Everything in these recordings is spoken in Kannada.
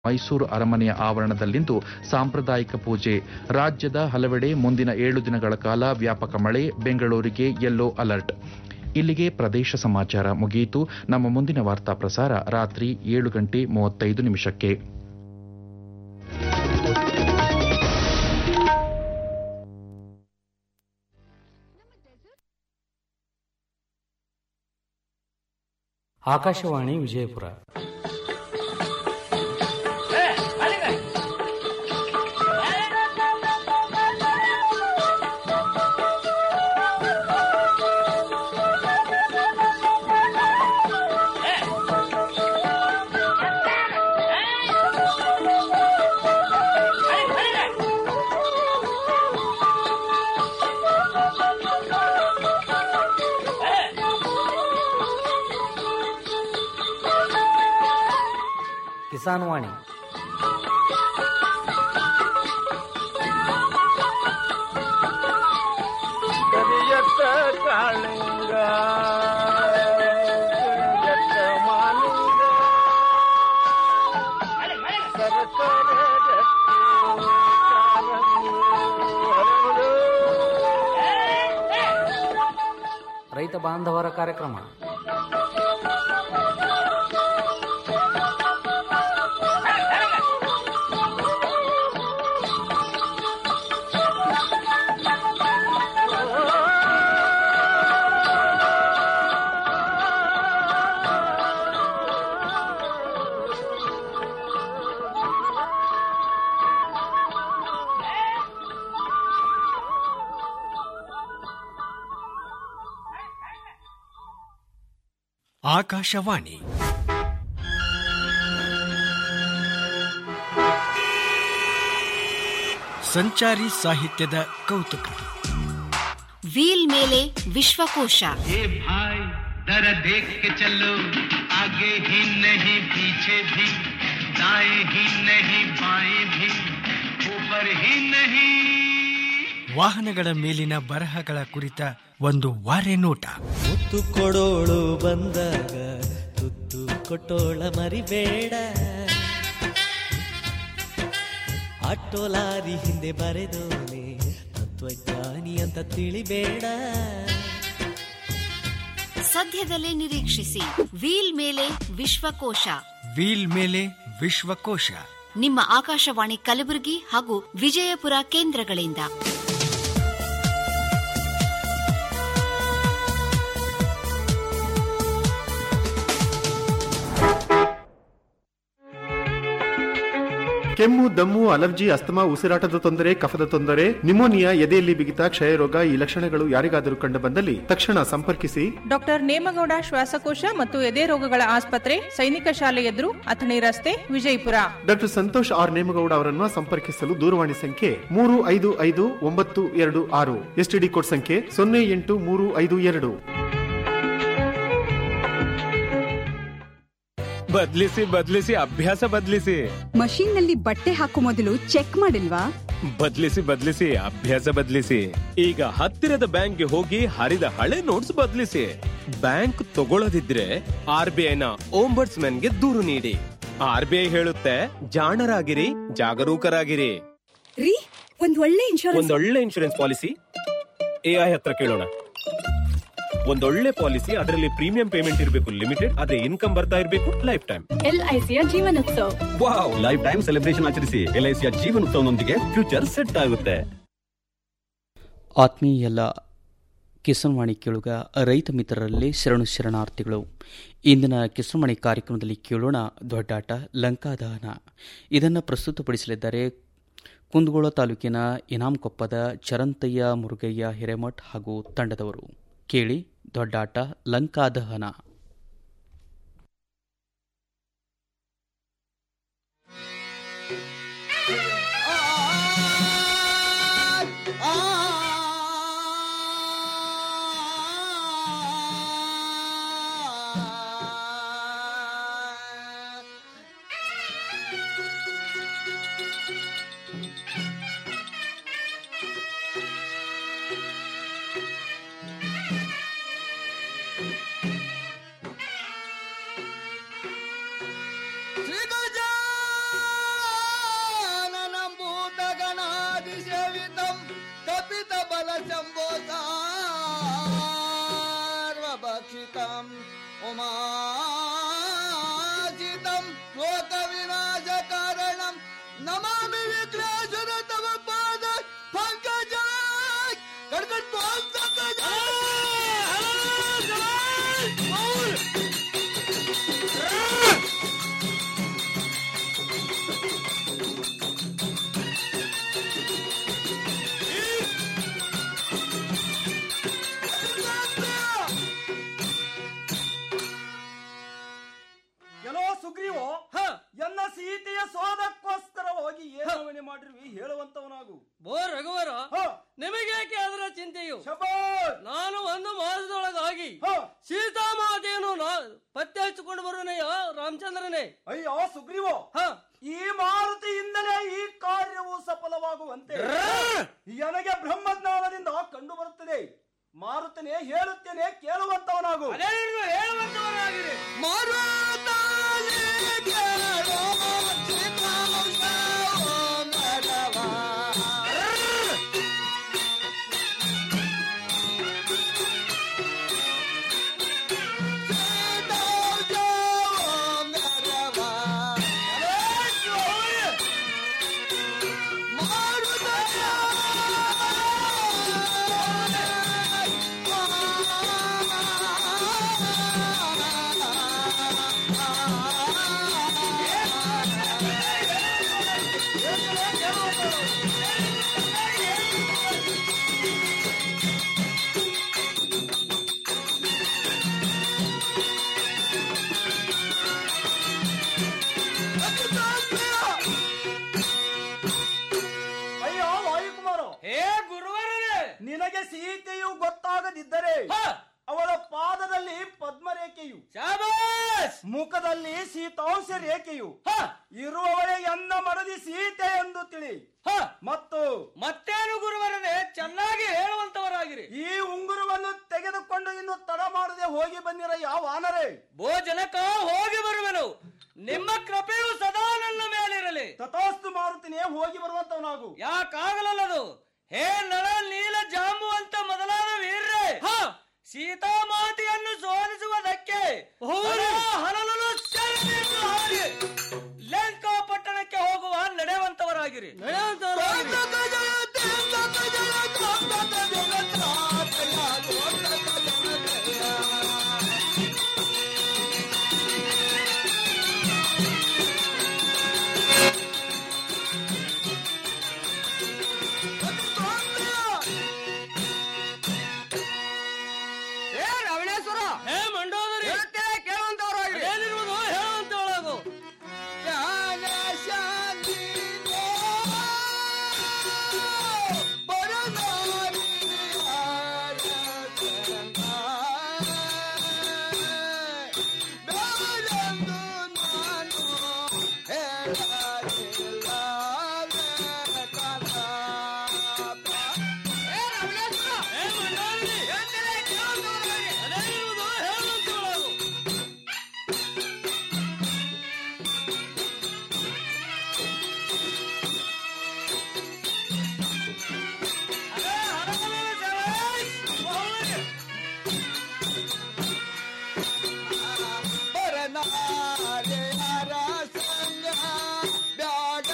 ಮೈಸೂರು ಅರಮನೆಯ ಆವರಣದಲ್ಲಿಂದು ಸಾಂಪ್ರದಾಯಿಕ ಪೂಜೆ ರಾಜ್ಯದ ಹಲವೆಡೆ ಮುಂದಿನ ಏಳು ದಿನಗಳ ಕಾಲ ವ್ಯಾಪಕ ಮಳೆ ಬೆಂಗಳೂರಿಗೆ ಯೆಲ್ಲೋ ಅಲರ್ಟ್ ಇಲ್ಲಿಗೆ ಪ್ರದೇಶ ಸಮಾಚಾರ ಮುಗಿಯಿತು ನಮ್ಮ ಮುಂದಿನ ವಾರ್ತಾ ಪ್ರಸಾರ ರಾತ್ರಿ ಏಳು ಗಂಟೆ ಮೂವತ್ತೈದು ನಿಮಿಷಕ್ಕೆ ಆಕಾಶವಾಣಿ ವಿಜಯಪುರ ಕಿಸಾನ್ ವಾಣಿ ಕರಿಯತ್ತ ಕಾಳಿಂಗ ಕರಿಯತ್ತ ಮಾಲಿಂಗ ಸರಕಾರ ರೈತ ಬಾಂಧವರ ಕಾರ್ಯಕ್ರಮ ಆಕಾಶವಾಣಿ ಸಂಚಾರಿ ಸಾಹಿತ್ಯದ ಕೌತುಕ ವೀಲ್ ಮೇಲೆ ವಿಶ್ವಕೋಶ ये भाई दर देख के चलो आगे ही नहीं पीछे भी दाएं ही नहीं बाएं भी ऊपर ही नहीं ವಾಹನಗಳ ಮೇಲಿನ ಬರಹಗಳ ಕುರಿತ ಒಂದು ವಾರೆ ನೋಟ ಮುತ್ತು ಕೊಡೋಳು ಬಂದಾಗ ತುತ್ತು ಕೊಟ್ಟೋಳ ಮರಿಬೇಡ ಆಟೋ ಲಾರಿ ಹಿಂದೆ ಬರೆದೋನೆ ತತ್ವಜ್ಞಾನಿ ಅಂತ ತಿಳಿಬೇಡ ಸದ್ಯದಲ್ಲೇ ನಿರೀಕ್ಷಿಸಿ ವೀಲ್ ಮೇಲೆ ವಿಶ್ವಕೋಶ ವೀಲ್ ಮೇಲೆ ವಿಶ್ವಕೋಶ ನಿಮ್ಮ ಆಕಾಶವಾಣಿ ಕಲಬುರಗಿ ಹಾಗೂ ವಿಜಯಪುರ ಕೇಂದ್ರಗಳಿಂದ ಕೆಮ್ಮು ದಮ್ಮು ಅಲರ್ಜಿ ಅಸ್ತಮಾ ಉಸಿರಾಟದ ತೊಂದರೆ ಕಫದ ತೊಂದರೆ ನಿಮೋನಿಯಾ ಎದೆಯಲ್ಲಿ ಬಿಗಿತ ಕ್ಷಯರೋಗ ಈ ಲಕ್ಷಣಗಳು ಯಾರಿಗಾದರೂ ಕಂಡು ಬಂದಲ್ಲಿ ತಕ್ಷಣ ಸಂಪರ್ಕಿಸಿ ಡಾಕ್ಟರ್ ನೇಮಗೌಡ ಶ್ವಾಸಕೋಶ ಮತ್ತು ಎದೆ ರೋಗಗಳ ಆಸ್ಪತ್ರೆ ಸೈನಿಕ ಶಾಲೆ ಎದುರು ಅಥಣಿ ರಸ್ತೆ ವಿಜಯಪುರ ಡಾಕ್ಟರ್ ಸಂತೋಷ್ ಆರ್ ನೇಮಗೌಡ ಅವರನ್ನು ಸಂಪರ್ಕಿಸಲು ದೂರವಾಣಿ ಸಂಖ್ಯೆ ಮೂರು ಐದು ಐದು ಒಂಬತ್ತು ಎರಡು ಆರು ಎಸ್ಟಿಡಿ ಕೋಡ್ ಸಂಖ್ಯೆ ಸೊನ್ನೆ ಎಂಟು ಮೂರು ಐದು ಎರಡು ಬದ್ಲಿಸಿ ಬದ್ಲಿಸಿ ಅಭ್ಯಾಸ ಬದ್ಲಿಸಿ ಮಷೀನ್ ನಲ್ಲಿ ಬಟ್ಟೆ ಹಾಕೋ ಮೊದಲು ಚೆಕ್ ಮಾಡಿಲ್ವಾ ಬದ್ಲಿಸಿ ಬದ್ಲಿಸಿ ಅಭ್ಯಾಸ ಬದ್ಲಿಸಿ ಈಗ ಹತ್ತಿರದ ಬ್ಯಾಂಕ್ಗೆ ಹೋಗಿ ಹರಿದ ಹಳೆ ನೋಟ್ಸ್ ಬದ್ಲಿಸಿ ಬ್ಯಾಂಕ್ ತಗೊಳ್ಳದಿದ್ರೆ ಆರ್ ಬಿ ಐನ ಗೆ ದೂರು ನೀಡಿ ಆರ್ ಬಿ ಐ ಹೇಳುತ್ತೆ ಜಾಣರಾಗಿರಿ ಜಾಗರೂಕರಾಗಿರಿ ರೀ ಒಂದ್ ಒಳ್ಳೆ ಇನ್ಶೂರೆನ್ಸ್ ಒಂದೊಳ್ಳೆ ಇನ್ಶೂರೆನ್ಸ್ ಪಾಲಿಸಿ ಎಐ ಹತ್ರ ಕೇಳೋಣ ಒಂದೊಳ್ಳೆ ಪಾಲಿಸಿ ಅದರಲ್ಲಿ ಪ್ರೀಮಿಯಂ ಪೇಮೆಂಟ್ ಇರಬೇಕು ಲಿಮಿಟೆಡ್ ಅದೇ ಇನ್ಕಮ್ ಬರ್ತಾ ಇರಬೇಕು ಲೈಫ್ ಟೈಮ್ ಎಲ್ಐಸಿಯ Jeevan Utsav wow lifetime celebration ಆಚರಿಸಿ ಎಲ್ಐಸಿಯ ಜೀವನೋತ್ಸವನೊಂದಿಗೆ ಫ್ಯೂಚರ್ ಸೆಟ್ ಆಗುತ್ತೆ ಆತ್ಮೀಯಲ್ಲ ಕಿಸನ್ವಾಣಿ ಕೇಳುಗ ರೈತ ಮಿತ್ರರಲ್ಲಿ ಶರಣು ಶರಣಾರ್ಥಿಗಳು ಇಂದಿನ ಕಿಸನ್ವಾಣಿ ಕಾರ್ಯಕ್ರಮದಲ್ಲಿ ಕೇಳೋಣ ದೊಡ್ಡಾಟ ಲಂಕಾದಹನ ಇದನ್ನು ಪ್ರಸ್ತುತಪಡಿಸಲಿದ್ದಾರೆ ಕುಂದಗೋಳ ತಾಲೂಕಿನ ಇನಾಂಕೊಪ್ಪದ ಚರಂತಯ್ಯ ಮುರುಗಯ್ಯ ಹಿರೇಮಠ್ ಹಾಗೂ ತಂಡದವರು ಕೇಳಿ ದೊಡ್ಡಾಟ ಲಂಕಾದಹನ ದುರಿತ ಬಲ ಶಂಭೋ ಸಾರ್ವಭಕ್ಷಿತಂ ಉಮಾಜಿತಂ ಲೋಕ ವಿನಾಶ ಕಾರಣಂ ನಮಾಮಿ ವಿಗ್ರಹಸುರ ತವ ಪಾದ ಪಂಕಜ ಕಡ್ಕಟ್ ಎಲ್ಲೋ ಸುಗ್ರೀವೋ ಎನ್ನ ಸೀತೆಯ ಸೋದಕ್ಕೋಸ್ಕರವಾಗಿ ಏನವನೇ ಮಾಡಿರುವಿ ಹೇಳುವಂತವನಾಗು ಬೋ ರಘುವರ ನಿಮಗೇಕೆ ಅದರ ಚಿಂತೆಯು ನಾನು ಒಂದು ಮಾಸದೊಳಗಾಗಿ ಸೀತಾಮಾತೆಯನ್ನು ನಾ- ಪತ್ತೆ ಹಚ್ಚಿಕೊಂಡು ಬರುವನೆಯ ರಾಮಚಂದ್ರನೇ ಅಯ್ಯೋ ಸುಗ್ರೀವೋ ಈ ಮಾರುತಿಯಿಂದಲೇ ಈ ಕಾರ್ಯವು ಸಫಲವಾಗುವಂತೆ ನನಗೆ ಬ್ರಹ್ಮಜ್ಞಾನದಿಂದ ಕಂಡು ಬರುತ್ತದೆ ಮಾರುತನೇ ಹೇಳುತ್ತೇನೆ ಕೇಳುವಂತವನಾಗು ಹೇಳುವಂತವನಾಗಿರಿ ಅಯ್ಯೋ ವಾಯುಕುಮಾರ ಹೇ ಗುರುವರನೇ ನಿನಗೆ ಸೀತೆಯು ಗೊತ್ತಾಗದಿದ್ದರೆ ಅವಳ ಪಾದದಲ್ಲಿ ಪದ್ಮರೇಖೆಯು ಮುಖದಲ್ಲಿ ಸೀತಾಂಶ ರೇಖೆಯು ಇರುವವಳೆ ಎನ್ನ ಮಡದಿ ಸೀತೆ ಎಂದು ತಿಳಿ ಮತ್ತು ಮತ್ತೇನು ಗುರುವರನೇ ಚೆನ್ನಾಗಿ ಹೇಳುವಂತವರಾಗಿರಿ ಈ ಉಂಗುರವನ್ನು ತೆಗೆದುಕೊಂಡು ಇನ್ನು ತಡ ಮಾಡದೆ ಹೋಗಿ ಬಂದಿರ ಯಾವ ಆನರೇ ಬೋ ಜನಕ ಹೋಗಿ ಬರುವೆನು ನಿಮ್ಮ ಕೃಪೆಯು ಸದಾ ನನ್ನ ಮೇಲಿರಲಿ ತಥಾಸ್ತು ಮಾರುತಿನೇ ಹೋಗಿ ಬರುವಂತವನಾಗು ಯಾಕಾಗಲಲ್ಲದು ಹೇ ನಳ ನೀಲ ಜಾಂಬುವಂತ ಮೊದಲಾದ ವೀರ್ರೆ ಸೀತಾಮಾತೆಯನ್ನು ಸೋಲಿಸುವುದಕ್ಕೆ ಹರಳಲು ಶರಣೆಂದು ಹಾರಿ ಲಂಕಾ ಪಟ್ಟಣಕ್ಕೆ ಹೋಗುವ ನಡೆಯುವಂತವರಾಗಿರಿ ಏ ರವಣೇಶ್ವರ ಹೇ ಮಂಡೋದರಿ ಹೇಳುತ್ತೇನೆ ಕೇಳುವಂತವರಾಗಿರಿ ಏನಿರುವುದು ಹೇಳುವಂತವಳಾಗು ಜ್ಞಾನ ಶಾಂತಿ ಬರದಾರಿ ಬೇರೆಂದು ನಾನು ಹೇಳಲಿಲ್ಲ ಏ ರವಣೇಶ್ವರ ಹೇ ಮಂಡೋದರಿ ಹೇಳ್ತೇನೆ ಕೇಳುವಂತವರಾಗಿರಿ ಅದೇನಿರುವುದು ಹೇಳುವಂತವಳಾಗು ಬರನಾರೆ ಅರಸಂಗ ಬ್ಯಾಡ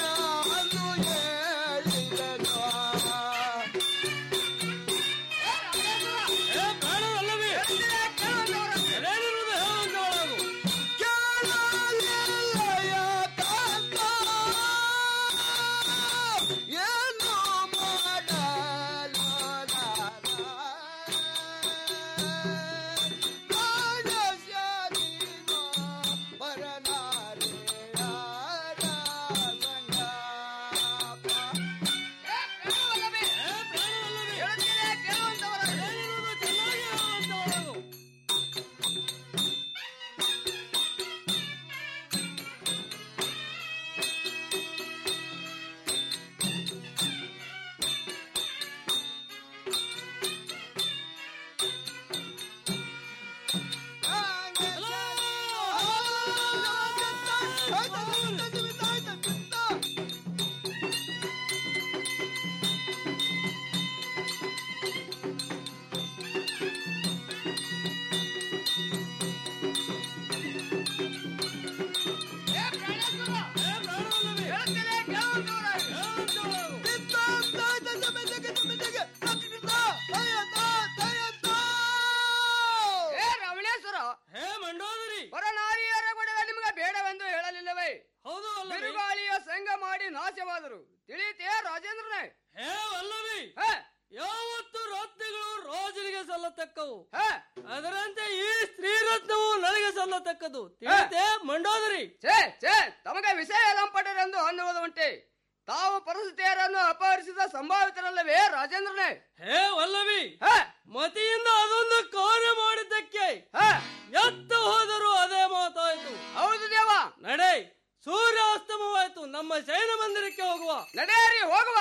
ನಾಶವಾದರು ತಿಳಿತೇ ರಾಜೇಂದ್ರನೇ ಹೇ ವಲ್ಲಭಿ ಯಾವತ್ತು ರತ್ನಗಳು ರಾಜನಿಗೆ ಸಲ್ಲತಕ್ಕವು ಅದರಂತೆ ಈ ಸ್ತ್ರೀರತ್ನವು ನನಗೆ ಸಲ್ಲತಕ್ಕದು ತಿಳಿತೆ ಮಂಡೋದರಿ ಛೇ ಛೇ ತಮಗೆ ವಿಷಯ ಲಂಪಟರೆಂದು ಅನ್ನುವುದು ಉಂಟೆ ತಾವು ಪರಸತಿಯರನ್ನು ಅಪಹರಿಸಿದ ಸಂಭಾವಿತರಲ್ಲವೇ ರಾಜೇಂದ್ರನೇ ಹೇ ವಲ್ಲಭಿ ಮತಿಯಿಂದ ಅದೊಂದು ಕಾರ್ಯ ಮಾಡಿದ್ದಕ್ಕೆ ಎತ್ತ ಹೋದರೂ ಅದೇ ಮಾತಾಯಿತು ಹೌದು ದೇವ ನಡೆ ಸೂರ್ಯಾಸ್ತಮವಾಯಿತು ನಮ್ಮ ಶಯನ ಮಂದಿರಕ್ಕೆ ಹೋಗುವ ನಡೆಯರಿ ಹೋಗುವ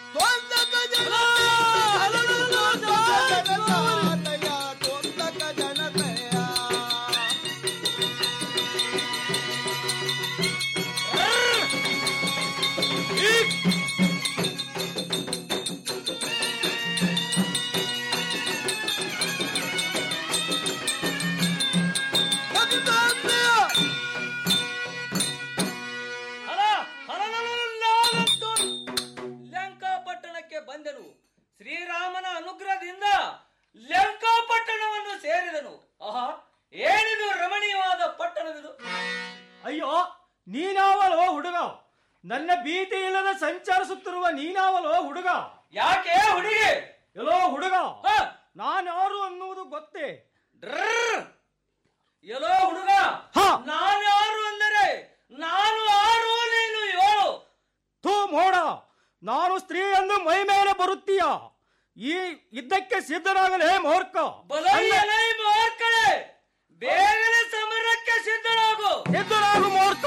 ಹಲ ಹಲನಲನಾದಂತು ಲಂಕಾಪಟ್ಟಣಕ್ಕೆ ಬಂದನು ಶ್ರೀರಾಮನ ಅನುಗ್ರಹದಿಂದ ಲಂಕಾಪಟ್ಟಣವನ್ನು ಸೇರಿದನು ಆಹಾ ಏನಿದು ರಮಣೀಯವಾದ ಪಟ್ಟಣವಿದು ಅಯ್ಯೋ ನೀನಾವಲೋ ಹುಡುಗ ನನ್ನ ಭೀತಿ ಇಲ್ಲದ ಸಂಚರಿಸುತ್ತಿರುವ ನೀನಾವಲೋ ಹುಡುಗ ಯಾಕೆ ಹುಡುಗಿ ಎಲ್ಲೋ ಹುಡುಗ ನಾನು ಯಾರು ಅನ್ನುವುದು ಗೊತ್ತೇ ಎಲ್ಲೋ ಹುಡುಗ ನಾನು ಯಾರು ಅಂದರೆ ನಾನು ಆರು ನೀನು ಏಳು ಥೂ ಮೋಡ ನಾನು ಸ್ತ್ರೀ ಎಂದು ಮೈ ಮೇಲೆ ಬರುತ್ತೀಯ ಈ ಯುದ್ಧಕ್ಕೆ ಸಿದ್ಧರಾಗಲೇ ಮೂರ್ಖ ಬಲೈಯಲೈ ಮಾರ್ಕಳೆ ಬೇಗನೆ ಸಮರಕ್ಕೆ ಸಿದ್ಧರಾಗು ಸಿದ್ಧರಾಗು ಮೂರ್ಖ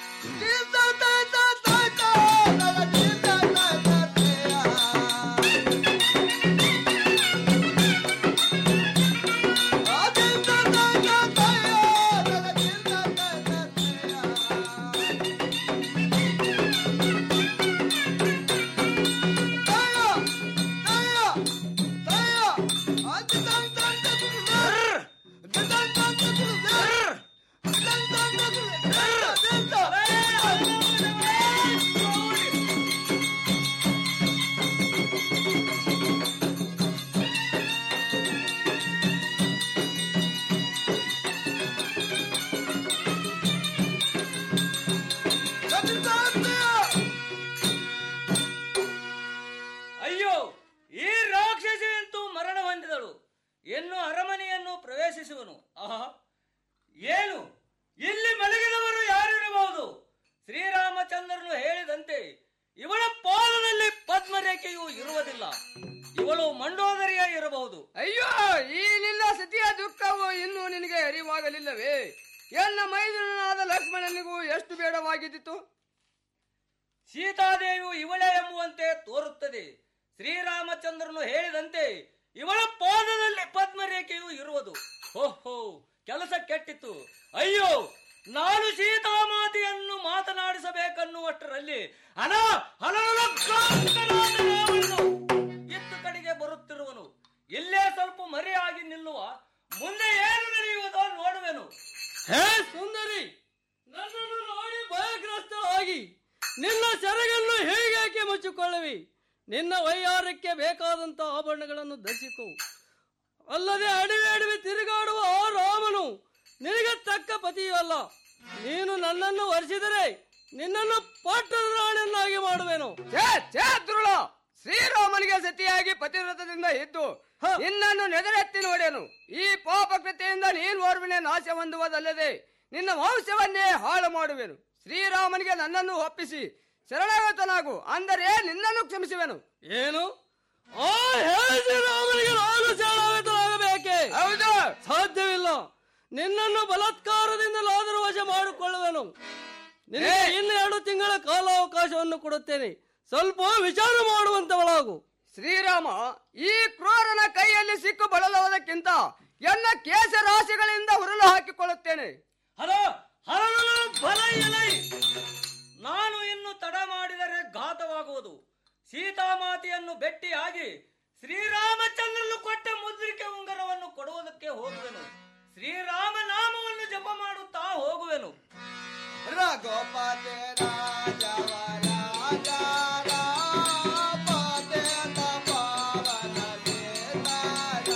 ಅಯ್ಯೋ ಈ ರಾಕ್ಷಸಿಯಂತೂ ಮರಣ ಹೊಂದಿದಳು ಇನ್ನು ಅರಮನೆಯನ್ನು ಪ್ರವೇಶಿಸುವನು ಆಹಾ ಏನು ಇಲ್ಲಿ ಮಲಗಿದವರು ಯಾರಿರಬಹುದು ಶ್ರೀರಾಮಚಂದ್ರನು ಹೇಳಿದಂತೆ ಇವಳ ಪಾದದಲ್ಲಿ ಪದ್ಮರೇಖೆಯು ಇರುವುದಿಲ್ಲ ಇವಳು ಮಂಡೋದರಿಯ ಇರಬಹುದು ಅಯ್ಯೋ ಈ ನಿನ್ನ ಸತಿಯ ದುಃಖವು ಇನ್ನೂ ನಿನಗೆ ಅರಿವಾಗಲಿಲ್ಲವೇ ಎನ್ನ ಮೈದುನನಾದ ಲಕ್ಷ್ಮಣನಿಗೂ ಎಷ್ಟು ಬೇಡವಾಗಿದ್ದಿತು ಸೀತಾದೇವಿಯು ಇವಳೇ ಎಂಬುವಂತೆ ತೋರುತ್ತದೆ ಶ್ರೀರಾಮಚಂದ್ರನು ಹೇಳಿದಂತೆ ಇವಳ ಪಾದದಲ್ಲಿ ಪದ್ಮರೇಖೆಯು ಇರುವುದು ಓಹೋ ಕೆಲಸ ಕೆಟ್ಟಿತ್ತು ಅಯ್ಯೋ ನಾನು ಸೀತಾಮಾತೆಯನ್ನು ಮಾತನಾಡಿಸಬೇಕನ್ನುವಷ್ಟರಲ್ಲಿ ಹಣ ಇತ್ತು ಕಡೆಗೆ ಬರುತ್ತಿರುವನು ಇಲ್ಲೇ ಸ್ವಲ್ಪ ಮರೆಯಾಗಿ ನಿಲ್ಲುವ ಮುಂದೆ ಏನು ನಡೆಯುವುದೋ ನೋಡುವೆನು ಹೇ ಸುಂದರಿ ನನ್ನನ್ನು ನೋಡಿ ಭಯಗ್ರಸ್ತಳಾಗಿ ನಿನ್ನ ಸೆರಗನ್ನು ಹೇಗೇಕೆ ಮುಚ್ಚಿಕೊಳ್ಳುವಿ ನಿನ್ನ ವೈಯಾರಕ್ಕೆ ಬೇಕಾದಂತ ಆಭರಣಗಳನ್ನು ಧರಿಸಿಕೋ ಅಲ್ಲದೆ ಅಡವಿ ಅಡವಿ ತಿರುಗಾಡುವ ಆ ರಾಮನು ನಿನಗೆ ತಕ್ಕ ಪತಿಯೂ ಅಲ್ಲ ನೀನು ನನ್ನನ್ನು ವರಿಸಿದರೆ ನಿನ್ನನ್ನು ಪಟ್ಟದ ರಾಣಿಯನ್ನಾಗಿ ಮಾಡುವೆನು ಛೇ ಛೇ ದುರುಳ ಶ್ರೀರಾಮನಿಗೆ ಸತಿಯಾಗಿ ಪತಿವ್ರತದಿಂದ ಇದ್ದು ನಿನ್ನನ್ನು ನೆದರೆತ್ತಿ ನೋಡೆನು ಈ ಪಾಪಕೃತಿಯಿಂದ ನೀನು ಓರ್ವಿನ ನಾಶ ಹೊಂದುವುದಲ್ಲದೆ ನಿನ್ನ ವಂಶವನ್ನೇ ಹಾಳು ಮಾಡುವೆನು ಶ್ರೀರಾಮನಿಗೆ ನನ್ನನ್ನು ಒಪ್ಪಿಸಿ ಶರಣಾಗತನಾಗು ಅಂದರೆ ನಿನ್ನನ್ನು ಕ್ಷಮಿಸುವೆನು ಏನು ಆ ಹೇಳಿ ರಾಮನಿಗೆ ನಾನು ಶರಣಾಗತನಾಗಬೇಕೆ ಹೌದು ಸಾಧ್ಯವಿಲ್ಲ ನಿನ್ನನ್ನು ಬಲಾತ್ಕಾರದಿಂದಲಾದರೂ ವಶ ಮಾಡಿಕೊಳ್ಳುವೆನು ನಿನಗೆ ಇನ್ನೆರಡು ತಿಂಗಳ ಕಾಲಾವಕಾಶವನ್ನು ಕೊಡುತ್ತೇನೆ ಸ್ವಲ್ಪ ವಿಚಾರ ಮಾಡುವಂತವಳಾಗು ಶ್ರೀರಾಮ ಈ ಕ್ರೂರನ ಕೈಯಲ್ಲಿ ಸಿಕ್ಕು ಬಳಲುವುದಕ್ಕಿಂತ ಎನ್ನ ಕೇಶ ರಾಶಿಗಳಿಂದ ಹುರುಳು ಹಾಕಿಕೊಳ್ಳುತ್ತೇನೆ ಹಲೋ ಹಲೋ ಬಲ ಎಲೈ ನಾನು ಇನ್ನು ತಡ ಮಾಡಿದರೆ ಘಾತವಾಗುವುದು ಸೀತಾಮಾತೆಯನ್ನು ಭೇಟಿಯಾಗಿ ಶ್ರೀರಾಮಚಂದ್ರನು ಕೊಟ್ಟ ಮುದ್ರಿಕೆ ಉಂಗರವನ್ನು ಕೊಡುವುದಕ್ಕೆ ಹೋಗುವೆನು ಶ್ರೀರಾಮ ನಾಮವನ್ನು ಜಪ ಮಾಡುತ್ತಾ ಹೋಗುವೆನು ರಘುಪತಿ ರಾಜವ ರಾಜ ರಾಮಪತಿ ಪಾವನ ಸೀತಾರ.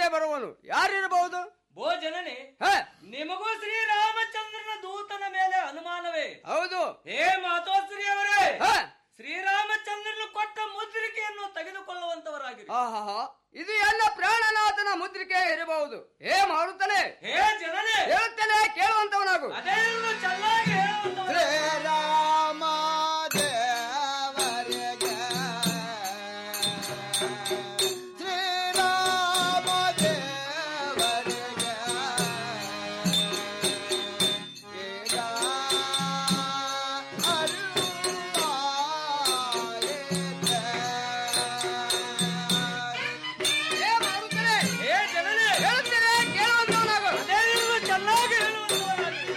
ಇಲ್ಲಿಗೆ ಬರುವನು ಯಾರಿರಬಹುದು ಬೋ ಜನನಿ ಹ, ನಿಮಗೂ ಶ್ರೀರಾಮಚಂದ್ರನ ದೂತನ ಮೇಲೆ ಅನುಮಾನವೇ ಹೌದು ಹೇ ಮಾತೋಶ್ರೀ ಅವರೇ ಹ, ಶ್ರೀರಾಮಚಂದ್ರನು ಕೊಟ್ಟ ಮುದ್ರಿಕೆಯನ್ನು ತೆಗೆದುಕೊಳ್ಳುವಂತವರಾಗಿರಿ ಆಹಾಹಾ, ಇದು ಎಲ್ಲ ಪ್ರಾಣನಾಥನ ಮುದ್ರಿಕೆ ಇರಬಹುದು ಹೇ ಮಾರುತ್ತಲೇ ಹೇ ಜನನೇ ಹೇಳುತ್ತಲೇ ಕೇಳುವಂತವನಾಗು ಅದೇ ಚೆನ್ನಾಗಿ ಹೇಳುವಂತವರು ಶ್ರೀರಾಮ ದೇವರಿಗೆ ಶ್ರೀರಾಮ ದೇವರಿಗೆ ಈಗ ಹೇ ಮಾರುತ್ತಲೇ ಹೇ ಜನನೇ ಹೇಳುತ್ತಲೇ ಕೇಳುವಂತವನಾಗು ಅದೇ ಚೆನ್ನಾಗಿ ಹೇಳುವಂತವರಾಗಿರಿ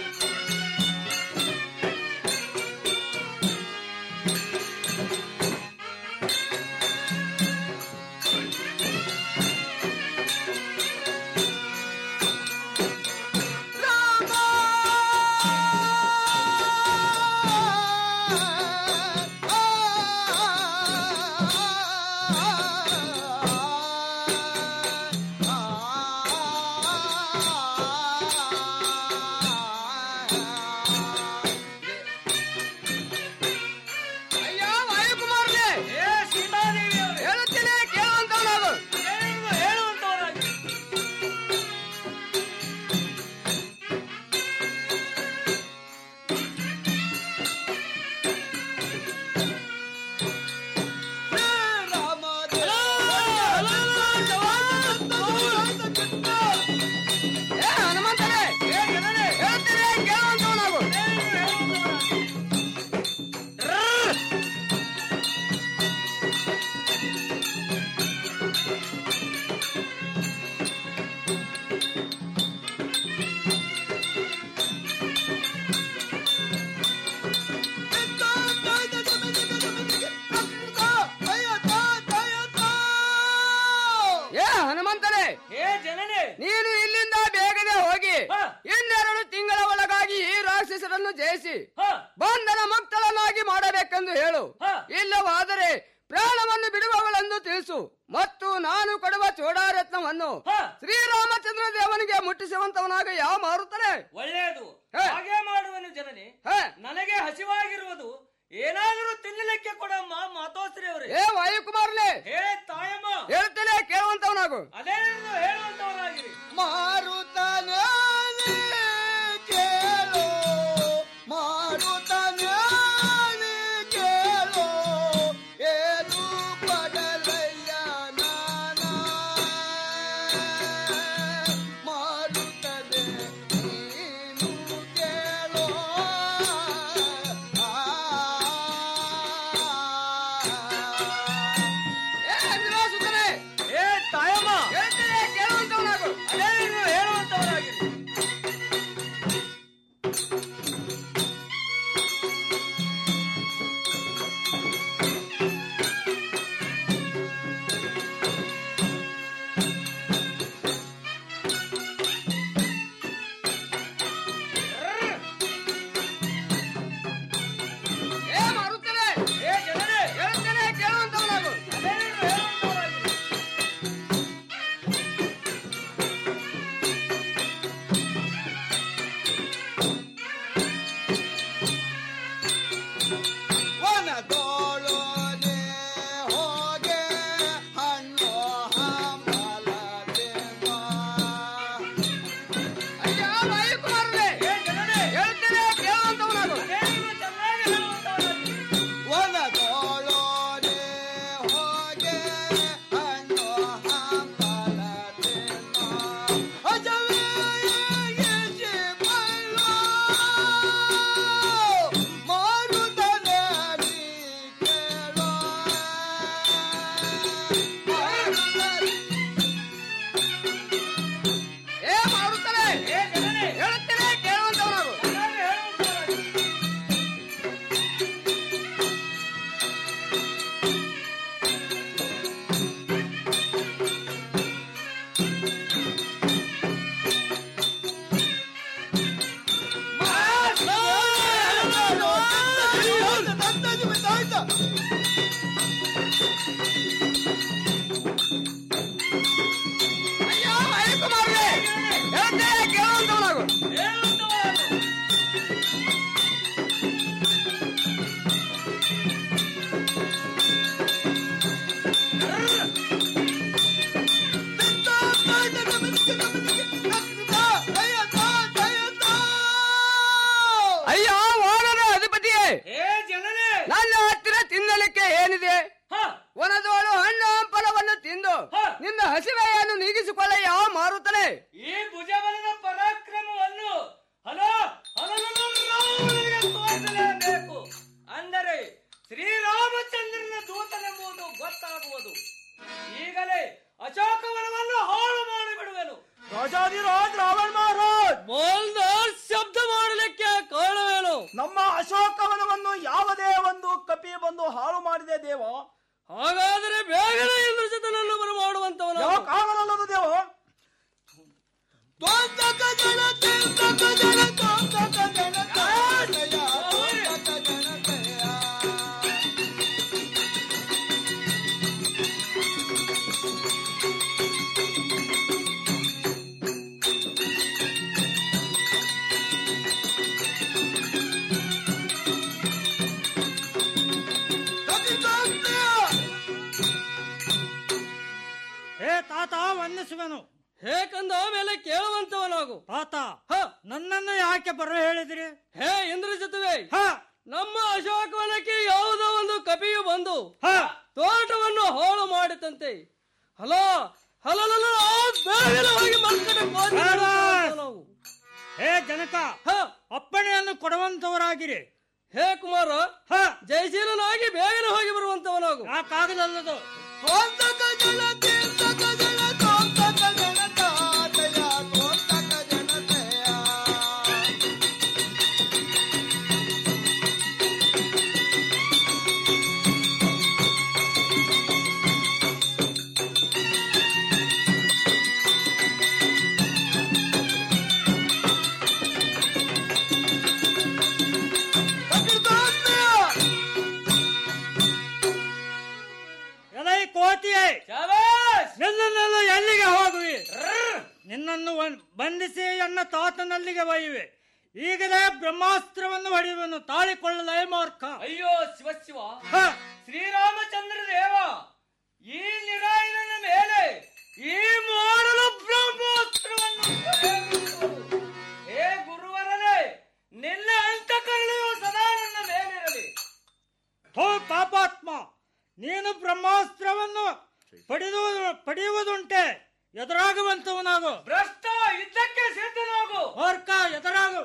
ಅಯ್ಯ ವಾಯುಕುಮಾರನೇ ಹೇ ಸೀತಾದೇವಿ ಅವರೇ ಹೇಳುತ್ತಲೇ ಕೇಳುವಂತವನಾಗು ಅದೇನು ಹೇಳುವಂತವರಾಗಿರಿ ಹೇ ಹನುಮಂತನೇ ಹೇ ಜನನೇ ಹೇಳುತ್ತಲೇ ಕೇಳುವಂತವನಾಗು ಏ ಹನುಮಂತನೇ ಹೇ ಜನನೇ ನೀನು ಇಲ್ಲಿಂದ ಬೇಗನೆ ಹೋಗಿ ಹ. ಇನ್ನೆರಡು ತಿಂಗಳ ಒಳಗಾಗಿ ಈ ರಾಕ್ಷಸರನ್ನು ಜಯಿಸಿ ಹ ಬಂಧನ ಮುಕ್ತಳನ್ನಾಗಿ ಮಾಡಬೇಕೆಂದು ಹೇಳು ಹ. ಇಲ್ಲವಾದರೆ ಪ್ರಾಣವನ್ನು ಬಿಡುವವಳೆಂದು ತಿಳಿಸು ಮತ್ತು ನಾನು ಕೊಡುವ ಚೋಡಾರತ್ನವನ್ನು ಹ. ಶ್ರೀರಾಮಚಂದ್ರ ದೇವನಿಗೆ ಮುಟ್ಟಿಸುವಂತವನಾಗ ಯಾವ ಮಾರುತ್ತಾನೆ ಒಳ್ಳೆಯದು ಹೇ. ಹಾಗೆ ಮಾಡುವನು ಜನನಿ ಹೇ ನನಗೆ ಹಸಿವಾಗಿರುವುದು ಏನಾದರೂ ತಿನ್ನಲಿಕ್ಕೆ ಕೊಡಮ್ಮ ಮಾತೋಶ್ರೀ ಅವರೇ ಏ ವಾಯುಕುಮಾರನೇ ಹೇ ತಾಯಮ್ಮ ಹೇಳ್ತೇನೆ ಕೇಳುವಂತವನಾಗು ಅದೇನು ಹೇಳುವಂತವರಾಗಿರಿ ಮಾರುತನೇ ಕೇಳು ಮಾರುತನೇ ಕೇಳು ಏನು ಪಡಲಯ್ಯ ನಾನ ಮಾರುತನೆ ನೀನು ಕೇಳು ಏ ಅಂಜನಾಸುತನೇ ಹೇ ತಾಯಮ್ಮ ಹೇಳ್ತೇನೆ ನಿನ್ನ ಹಸಿವೆಯನ್ನು ನೀಗಿಸಿಕೊಳ್ಳಯ್ಯ ಮಾರುತ್ತಲೇ ಈ ಭುಜಬಲದ ಪರಾಕ್ರಮವನ್ನು ಹಲೋ ಹಲವರಿಗೆ ತೋರಿಸಲೇಬೇಕು ಅಂದರೆ ಶ್ರೀರಾಮಚಂದ್ರನ ದೂತನೆಂಬುದು ಗೊತ್ತಾಗುವುದು ಈಗಲೇ ಅಶೋಕವನವನ್ನು ಹಾಳು ಮಾಡಿಬಿಡುವೆನು ರಾಜಾದಿರಾಜ್ ರಾವಣ ಮಹಾರಾಜ್ ಮೋಲ್ದಾರ್ ಶಬ್ದ ಮಾಡಲಿಕ್ಕೆ ಕಾರಣವೇನು ನಮ್ಮ ಅಶೋಕವನವನ್ನು ಯಾವುದೇ ಒಂದು ಕಪಿ ಬಂದು ಹಾಳು ಮಾಡಿದೆ ದೇವ ಹಾಗಾದರೆ ಬೇಗನೆ ಇಂದ್ರಜಿತನನ್ನು ಬರಮಾಡುವಂತವನು ಯಾಕಾಗಲಲ್ಲದು ದೇವ ಹೇ ತಾತ ವಂದಿಸುವೆನು ಹೇಕಂದ ಮೇಲೆ ಕೇಳುವಂತವನಾಗು ತಾತ ನನ್ನನ್ನು ಯಾಕೆ ಬರ ಹೇಳಿದಿರಿ ಹೇ ಇಂದ್ರಜಿತುವೆ ನಮ್ಮ ಅಶೋಕವನಕ್ಕೆ ಯಾವುದೋ ಒಂದು ಕಪಿಯು ಬಂದು ತೋಟವನ್ನು ಹಾಳು ಮಾಡಿತಂತೆ ಹಲೋ ಹಲೋ ಬೇಗನೆ ಹೋಗಿ ಮಕ್ಕಳ ನಾವು ಹೇ ಜನಕ ಅಪ್ಪಣೆಯನ್ನು ಕೊಡುವಂತವರಾಗಿರಿ ಹೇ ಕುಮಾರ ಜಯಶೀಲನಾಗಿ ಬೇಗನೆ ಹೋಗಿ ಬರುವಂತವನಾಗು ಯಾಕಾಗದಲ್ಲದು ಎಲೈ ಕೋತಿಯೇ ನಿನ್ನನ್ನೆಲ್ಲ ಎಲ್ಲಿಗೆ ಹೋಗುವಿ ನಿನ್ನನ್ನು ಒನ್- ಬಂಧಿಸಿ ಎನ್ನ ತಾತನಲ್ಲಿಗೆ ಒಯ್ಯುವೆ ಈಗಲೇ ಬ್ರಹ್ಮಾಸ್ತ್ರವನ್ನು ಹೊಡೆಯುವನು ತಾಳಿಕೊಳ್ಳಲೇ ಮೂರ್ಖ ಅಯ್ಯೋ ಶಿವ ಶಿವ ಶ್ರೀರಾಮಚಂದ್ರ ದೇವ ಈ ನಿರಾಯನ ಮೇಲೆ ಈ ಮಾಡಲು ಬ್ರಹ್ಮೋಸ್ತ್ರವನ್ನು ಪ್ರಯೋಗಿಸುವುದು. ಹೇ ಗುರುವರನೇ ನಿನ್ನ ಅಂತಃಕರಣೆಯು ಸದಾ ನನ್ನ ಮೇಲಿರಲಿ ಹೋ ಪಾಪಾತ್ಮ ನೀನು ಬ್ರಹ್ಮಾಸ್ತ್ರವನ್ನು ಪಡೆದು ಪಡೆಯುವುದುಂಟೆ ಎದುರಾಗುವಂತವನಾಗು ಭ್ರಷ್ಟ ಯುದ್ಧಕ್ಕೆ ಸಿದ್ಧನಾಗು ಮೂರ್ಖ ಎದುರಾಗು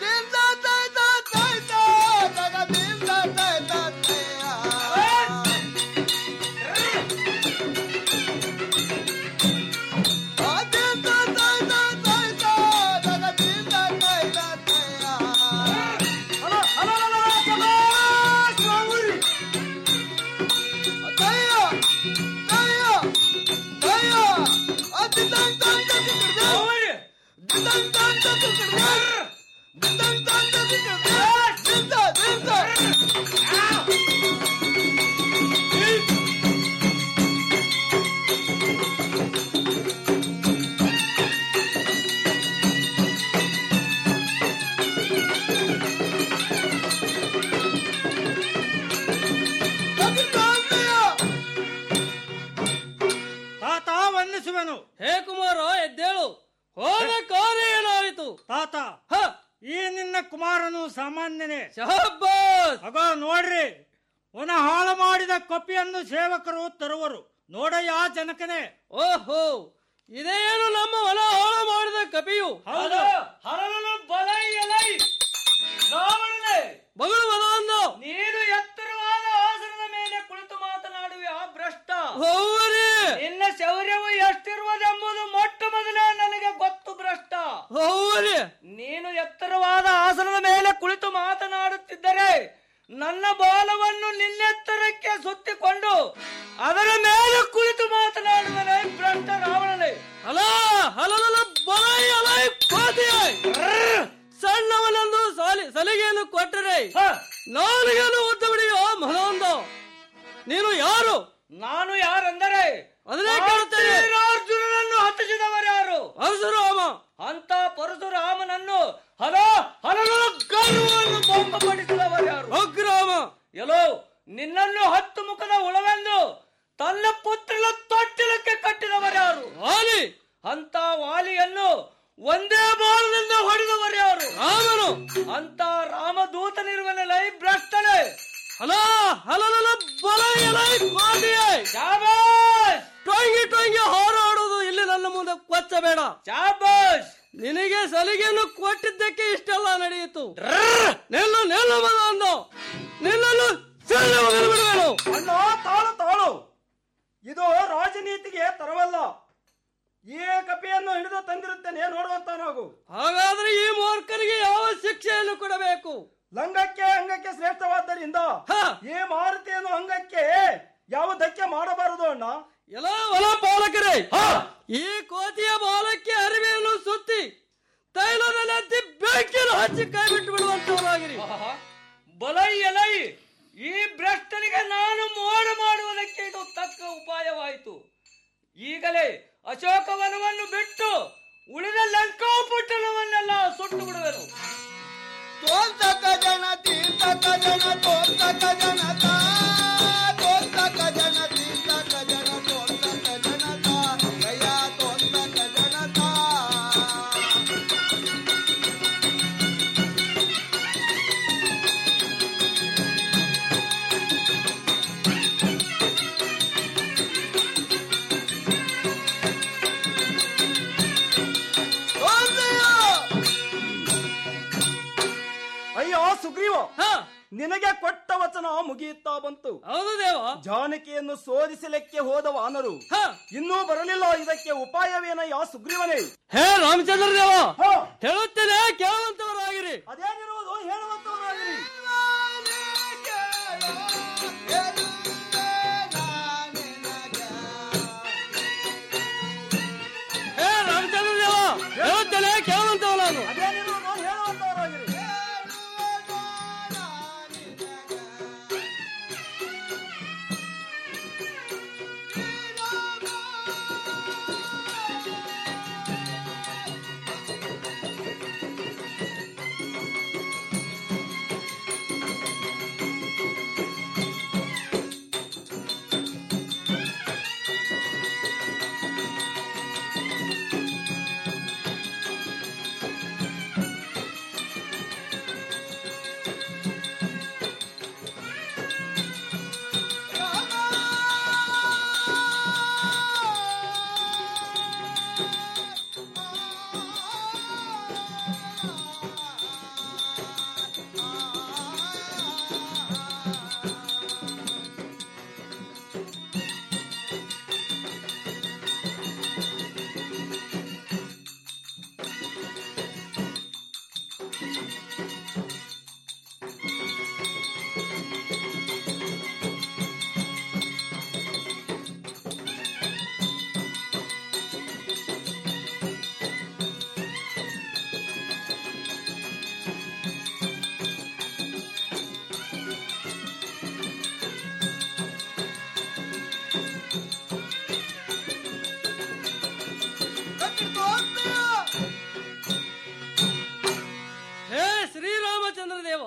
ತಾತ ವಂದಿಸುವೆನು ಹೇ ಕುಮಾರ ಎದ್ದೇಳು ಹೋದ ಕಾರ್ಯ ಏನಾಯಿತು ತಾತ ಈ ನಿನ್ನ ಕುಮಾರನು ಸಾಮಾನ್ಯನೇ ಶಹಬ್ಬಾಸ್ ಅಗ ನೋಡ್ರಿ ಅವನ ಹಾಳು ಮಾಡಿದ ಕೊಪ್ಪಿಯನ್ನು ಸೇವಕರು ತರುವರು ನೋಡಯ್ಯ ಜನಕನೇ ಓಹೋ ಇದೇನು ನಮ್ಮ ಹೊಲ ಹಾಳು ಮಾಡಿದ ಕಪಿಯು ಹೌದು. ಹರಳನು ಬಲ ಎಲೈ ರಾವಣನೇ ಬಗಳು ಬಲ ಅಂದು ನೀನು ಎತ್ತರವಾದ ಆಸನದ ಮೇಲೆ ಕುಳಿತು ಮಾತನಾಡುವೆ ಆ ಭ್ರಷ್ಟ ಹೌರಿ ನಿನ್ನ ಶೌರ್ಯವು ಎಷ್ಟಿರುವುದೆಂಬುದು ಮೊಟ್ಟ ಮೊದಲೇ ನನಗೆ ಗೊತ್ತು ಭ್ರಷ್ಟ ಹೌರಿ ನೀನು ಎತ್ತರವಾದ ಆಸನದ ಮೇಲೆ ಕುಳಿತು ಮಾತನಾಡುತ್ತಿದ್ದರೆ ನನ್ನ ಬಾಲವನ್ನು ನಿನ್ನೆತ್ತರಕ್ಕೆ ಸುತ್ತಿಕೊಂಡು ಅದರ ಮೇಲೆ ಕುಳಿತು ಮಾತನಾಡುವನೇ ಭ್ರಷ್ಟ ರಾವಣನೇ ಅಲ ಹಲಲ ಬಲೈ ಅಲೈ ಕೋತಿಯೈ. ರರ್ರ್. ಸಣ್ಣವನೊಂದು ಸಾಲಿ ಸಲಿಗೆಯನ್ನು ಕೊಟ್ಟರೆ ನಾಲಿಗೆಯನ್ನು ಉದ್ದ ಬಿಡಿಯೋ ಮನೊಂದ ನೀನು ಯಾರು ನಾನು ಯಾರೆಂದರೆ ಅದನ್ನೇ ಕೇಳುತ್ತೇನೆ ಅರ್ಜುನನನ್ನು ಹತ್ತಿಸಿದವರು ಯಾರು ಪರಶುರಾಮ ಅಂತ ಪರಶುರಾಮನನ್ನು ಹಲ ಹಲವು ಗರ್ವವನ್ನು ಬೊಂಬಪಡಿಸಿದವರು ಯಾರು ಅಗ್ರಾಮ ಎಲ್ಲೋ ನಿನ್ನನ್ನು ಹತ್ತು ಮುಖದ ಉಳವೆಂದು ತನ್ನ ಪುತ್ರನ ತೊಟ್ಟಿಲಕ್ಕೆ ಕಟ್ಟಿದವರು ಯಾರು ವಾಲಿ ಅಂತ ವಾಲಿಯನ್ನು ಒಂದೇ ಬಾಣದಿಂದ ಹೊಡೆದವರು ಯಾರು ರಾಮನು ಅಂತ ರಾಮದೂತನಿರುವನ ಲೈ ಭ್ರಷ್ಟನೆ ಹಲ ಹಲಲ ಬಲ ಎಲೈ ಕೋದಿಯೇ ಟೊಂಗಿ ಟೊಂಗಿ ಹಾರು ಮಾಡಬೇಡ ಚಾಬಾಸ್ ನಿನಗೆ ಸಲಿಗೆಯನ್ನು ಕೊಟ್ಟಿದ್ದಕ್ಕೆ ಇಷ್ಟೆಲ್ಲ ನಡೆಯಿತು ನಿಲ್ಲು ನಿಲ್ಲು ಮಗ ಅಂದು ನಿಲ್ಲಲು ಸೆಳ್ಳು ಮಗನು ಬಿಡುವೆನು ಅಣ್ಣ ತಾಳು ತಾಳು ಇದು ರಾಜನೀತಿಗೆ ತರವಲ್ಲ ಈ ಕಪಿಯನ್ನು ಹಿಡಿದು ತಂದಿರುತ್ತೇನೆ ನೋಡುವಂತವನಾಗು ಹಾಗಾದ್ರೆ ಈ ಮೂರ್ಖನಿಗೆ ಯಾವ ಶಿಕ್ಷೆಯನ್ನು ಕೊಡಬೇಕು ಲಂಗಕ್ಕೆ ಅಂಗಕ್ಕೆ ಶ್ರೇಷ್ಠವಾದ್ದರಿಂದ ಈ ಮಾರುತಿಯನ್ನು ಅಂಗಕ್ಕೆ ಯಾವ ಧಕ್ಕೆ ಮಾಡಬಾರದು ಅಣ್ಣ ಎಲ್ಲ ಹೊಲ ಪಾಲಕರೇ ಈ ಕೋತಿಯ ಬಾಲಕ್ಕೆ ಅರಿವೆಯನ್ನು ಸುತ್ತಿ ತೈಲದಲ್ಲಿ ಹತ್ತಿ ಬೆಂಕಿಯನ್ನು ಹಚ್ಚಿ ಕೈ ಬಿಟ್ಟು ಬಿಡುವಂತವರಾಗಿರಿ ಬಲೈ ಎಲೈ ಈ ಭ್ರಷ್ಟನಿಗೆ ನಾನು ಮೋಡ ಮಾಡುವುದಕ್ಕೆ ಇದು ತಕ್ಕ ಉಪಾಯವಾಯಿತು ಈಗಲೇ ಅಶೋಕವನವನ್ನು ಬಿಟ್ಟು ಉಳಿದ ಲಂಕಾಪಟ್ಟಣವನ್ನೆಲ್ಲ ಸುಟ್ಟು ಬಿಡುವೆನು ತೋಂತಕ ಜನ ತೀರ್ಥಕ ಜನ ತೋಂತಕ ಜನತ ತೋಂತಕ ಜನ ತೀರ್ಥಕ ಜನ ತೋಂತಕ ಜನತ ಗಯ ತೋಂತಕ ಜನತ ಅಯ್ಯೋ ಸುಗ್ರೀವ ನಿನಗೆ ಕೊಟ್ಟ ವಚನ ಮುಗಿಯುತ್ತಾ ಬಂತು ಹೌದು ದೇವ ಜಾನಕಿಯನ್ನು ಶೋಧಿಸಲಿಕ್ಕೆ ಹೋದ ವಾನರು ಇನ್ನೂ ಬರಲಿಲ್ಲ ಇದಕ್ಕೆ ಉಪಾಯವೇನಯ್ಯ ಸುಗ್ರೀವನೇ ಹೇ ರಾಮಚಂದ್ರ ದೇವ ಹೇಳುತ್ತೇನೆ ಕೇಳುವಂತವರಾಗಿರಿ ಅದೇನಿರುವುದು ಹೇಳುವಂತವರಾಗಿರಿ ಹೇ ರಾಮಚಂದ್ರ ದೇವ ಹೇಳುತ್ತೇನೆ ಕೇಳುವಂತವ ನಾನು ಅದೇನಿರುವುದು ಹೇಳುವಂತವರಾಗಿರಿ ಹೇ ಶ್ರೀರಾಮಚಂದ್ರ ದೇವ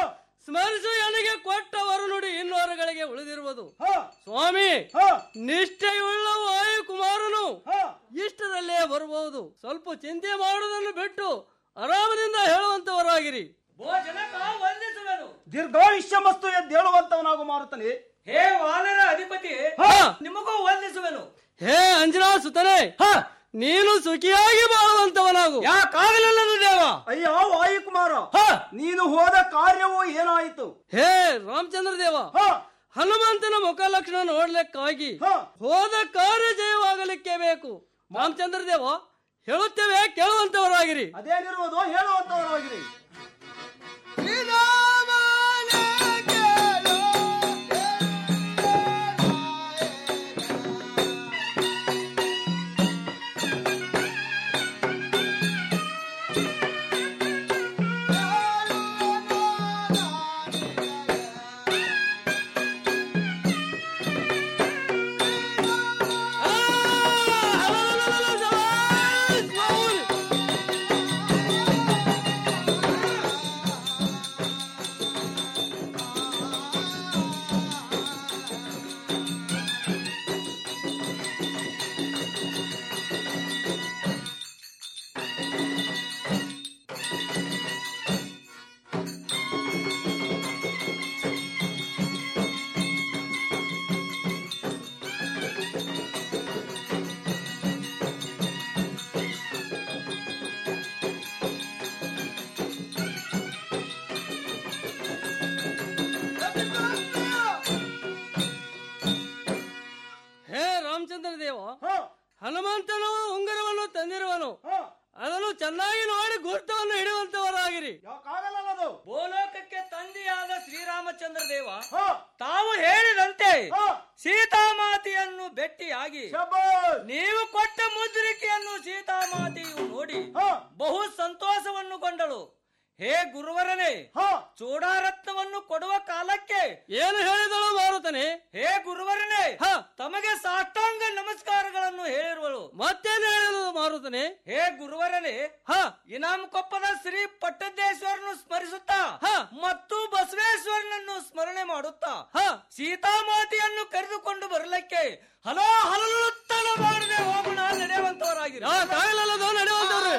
ಸ್ಮರಿಸು ನನಗೆ ಕೊಟ್ಟ ವರುನುಡಿ ಇನ್ನೋರಗಳಿಗೆ ಉಳಿದಿರುವುದು ಸ್ವಾಮಿ ನಿಷ್ಠೆಯುಳ್ಳ ವಾಯುಕುಮಾರನು ಇಷ್ಟದಲ್ಲೇ ಬರಬಹುದು ಸ್ವಲ್ಪ ಚಿಂತೆ ಮಾಡುವುದನ್ನು ಬಿಟ್ಟು ಆರಾಮದಿಂದ ಹೇಳುವಂತವರಾಗಿರಿ ಭೋಜನಕ ವಂದಿಸುವೆನು ದೀರ್ಘಾಯುಷ್ಯ ಮಸ್ತು ಎದ್ದೇಳುವಂತವನಾಗು ಮಾರುತನೆ ಹೇ ವಾನರ ಅಧಿಪತಿ ನಿಮಗೂ ವಂದಿಸುವೆನು ಹೇ ಅಂಜನಾ ಸುತನೆ ನೀನು ಸುಖಿಯಾಗಿ ಬಾಳುವಂತವನಾಗು ಯಾಕಾಗಲಿಲ್ಲದು ದೇವ ಅಯ್ಯ ವಾಯುಕುಮಾರ ನೀನು ಹೋದ ಕಾರ್ಯವು ಏನಾಯಿತು ಹೇ ರಾಮಚಂದ್ರ ದೇವ ಹನುಮಂತನ ಮುಖ ಲಕ್ಷಣ ನೋಡ್ಲಿಕ್ಕಾಗಿ ಹೋದ ಕಾರ್ಯ ಜಯವಾಗಲಿಕ್ಕೆ ಬೇಕು ರಾಮಚಂದ್ರ ದೇವ ಹೇಳುತ್ತೇವೆ ಕೇಳುವಂತವರಾಗಿರಿ ಅದೇನಿರುವುದು ಹೇಳುವಂತವರಾಗಿರಿ ಆ ಹನುಮಂತನು ಉಂಗುರವನ್ನು ತಂದಿರುವನು ಅದನ್ನು ಚೆನ್ನಾಗಿ ನೋಡಿ ಗುರುತವನ್ನು ಹಿಡಿಯುವಂತವರಾಗಿರಿ ಭೂಲೋಕಕ್ಕೆ ತಂದೆಯಾದ ಶ್ರೀರಾಮಚಂದ್ರ ದೇವ ತಾವು ಹೇಳಿದಂತೆ ಸೀತಾಮಾತೆಯನ್ನು ಭೇಟಿಯಾಗಿ ನೀವು ಕೊಟ್ಟ ಮುದ್ರಿಕೆಯನ್ನು ಸೀತಾಮಾತೆಯು ನೋಡಿ ಬಹು ಸಂತೋಷವನ್ನು ಗೊಂಡಳು ಹೇ ಗುರುವರನೇ ಚೂಡಾರತ್ನವನ್ನು ಕೊಡುವ ಕಾಲಕ್ಕೆ ಏನು ಹೇಳಿದಳು ಮಾರುತನೆ ಹೇ ಗುರುವರನೇ ತಮಗೆ ಸಾಷ್ಟಾಂಗ ನಮಸ್ಕಾರಗಳನ್ನು ಹೇಳಿರುವಳು ಮತ್ತೇನು ಹೇಳಿದಳು ಮಾರುತನೆ ಹೇ ಗುರುವರನೇ ಇನಾಮ್ ಕೊಪ್ಪದ ಶ್ರೀ ಪಟ್ಟದೇಶ್ವರನು ಸ್ಮರಿಸುತ್ತಾ ಮತ್ತು ಬಸವೇಶ್ವರನನ್ನು ಸ್ಮರಣೆ ಮಾಡುತ್ತಾ ಸೀತಾಮಾತೆಯನ್ನು ಕರೆದುಕೊಂಡು ಬರಲಿಕ್ಕೆ ಹಲೋ ಹಲಲು ತಡ ಮಾಡದೆ ಹೋಗೋಣ ನಡೆಯುವಂತವರಾಗಿರಿ ನಡೆಯುವಂತವ್ರು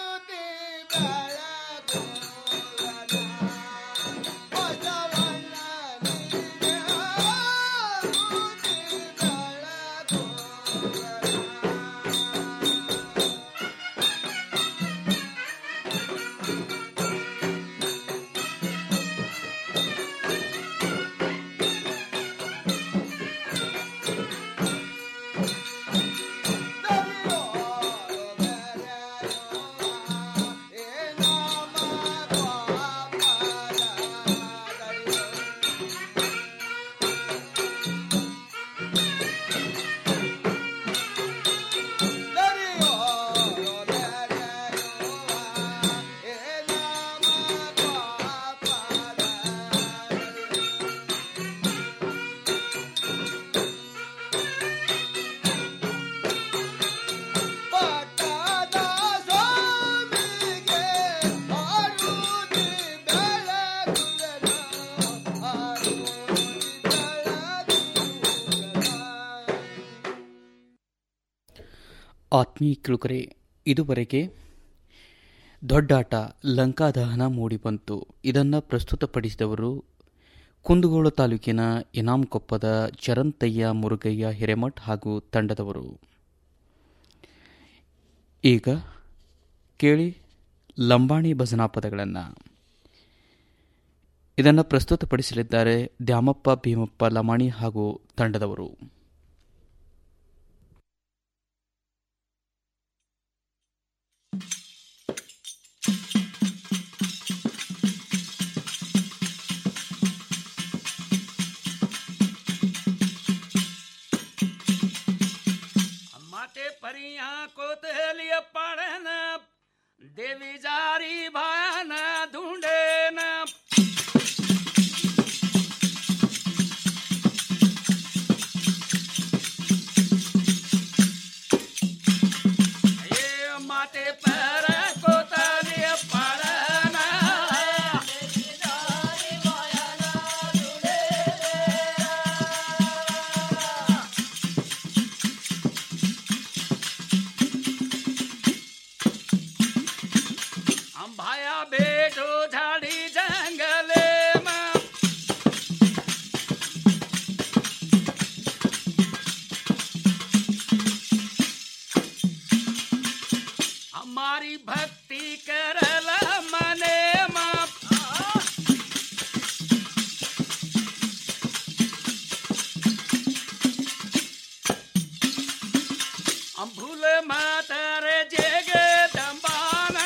ಆತ್ಮೀಯ ಕಿಳುಕರೆ ಇದುವರೆಗೆ ದೊಡ್ಡಾಟ ಲಂಕಾದಹನ ಮೂಡಿಬಂತು ಇದನ್ನು ಪ್ರಸ್ತುತಪಡಿಸಿದವರು ಕುಂದಗೋಳ ತಾಲೂಕಿನ ಇನಾಂಕೊಪ್ಪದ ಚರಂತಯ್ಯ ಮುರುಗಯ್ಯ ಹಿರೇಮಠ್ ಹಾಗೂ ತಂಡದವರು ಈಗ ಕೇಳಿ ಲಂಬಾಣಿ ಭಜನಾ ಪದಗಳನ್ನು ಇದನ್ನು ಪ್ರಸ್ತುತಪಡಿಸಲಿದ್ದಾರೆ ದ್ಯಾಮಪ್ಪ ಭೀಮಪ್ಪ ಲಮಾಣಿ ಹಾಗೂ ತಂಡದವರು माते परिया कोतलिय पड़न देवी जारी भान ढूंढे न ये माते पर कोतलिय पड़न अंबाया बेटो झाड़ी जंगले में हमारी भक्ति करल मने माँ हम भूल मातर जेगे दम्बाना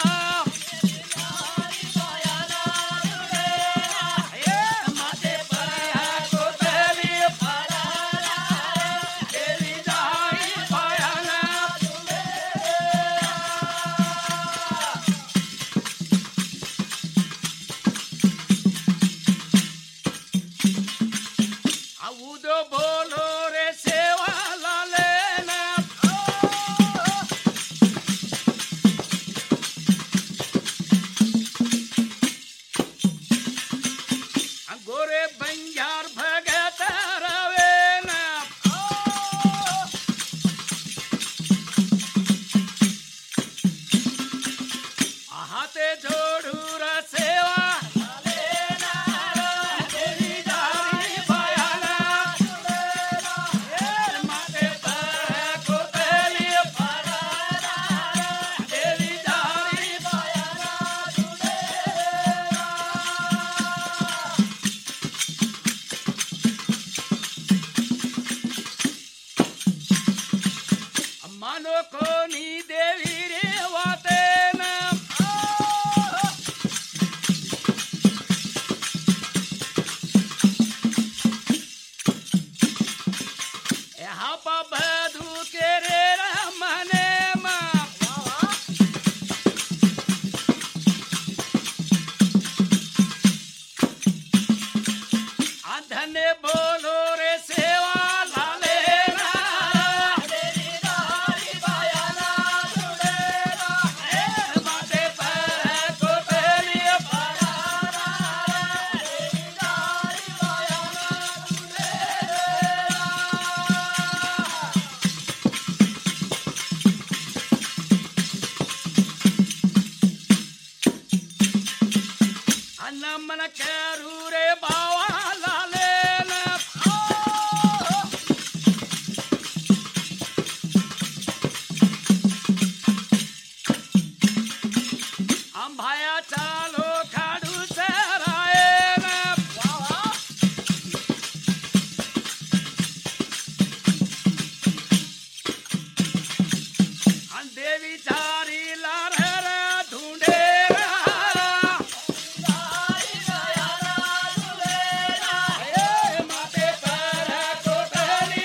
ಅವುದು ಬೋಲೋ ರೇ ಸೇವಾ ಲಾಲೇನ मानो कोणी देवी रे वाटेन हा बधू के रे रमने मा धने बोलो रे सेवा लाले ಅನ್ನ ಮನ ಕೆರು ರೇ ಬಾವಾ ಲಾಲೆ अंबाया चालो खाडू चरायन देवी चारी लार ढूंढे माते पर कोटली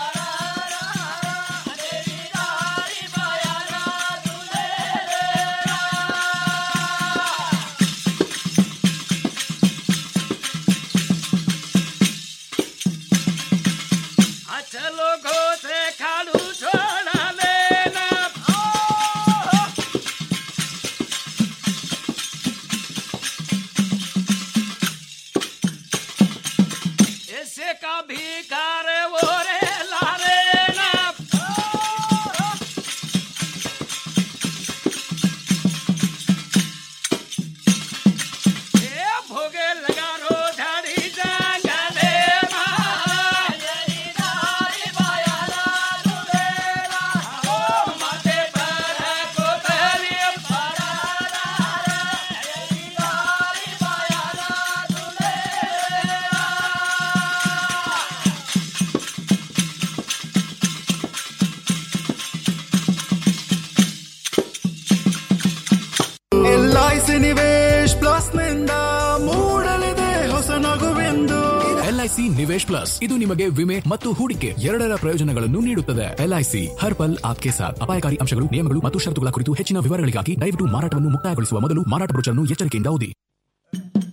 चलो घो से खाड़ू छोड़ा लेना ऐसे का भिकार वो रे लारे ना ए भोगे लगा रो झाड़ी जंगले माते पर कोतली ಎಲ್ಐಸಿ ನಿವೇಶ್ ಪ್ಲಸ್ ನಿಂದ ಮೂಡಲಿದೆ ಹೊಸ ನಗುವೆಂದು ಎಲ್ಐಸಿ ನಿವೇಶ್ ಪ್ಲಸ್ ಇದು ನಿಮಗೆ ವಿಮೆ ಮತ್ತು ಹೂಡಿಕೆ ಎರಡರ ಪ್ರಯೋಜನಗಳನ್ನು ನೀಡುತ್ತದೆ ಎಲ್ಐಸಿ ಹರ್ ಪಲ್ ಆಪ್ಕೆ ಸಾಥ್ ಅಪಾಯಕಾರಿ ಅಂಶಗಳು ನಿಯಮಗಳು ಮತ್ತು ಷರತ್ತುಗಳ ಕುರಿತು ಹೆಚ್ಚಿನ ವಿವರಗಳಿಗಾಗಿ ದಯವಿಟ್ಟು ಮಾರಾಟವನ್ನು ಮುಕ್ತಾಯಗೊಳಿಸುವ ಮೊದಲು ಮಾರಾಟ ಬ್ರೋಚರ್ನ್ನು ಎಚ್ಚರಿಕೆಯಿಂದ ಓದಿ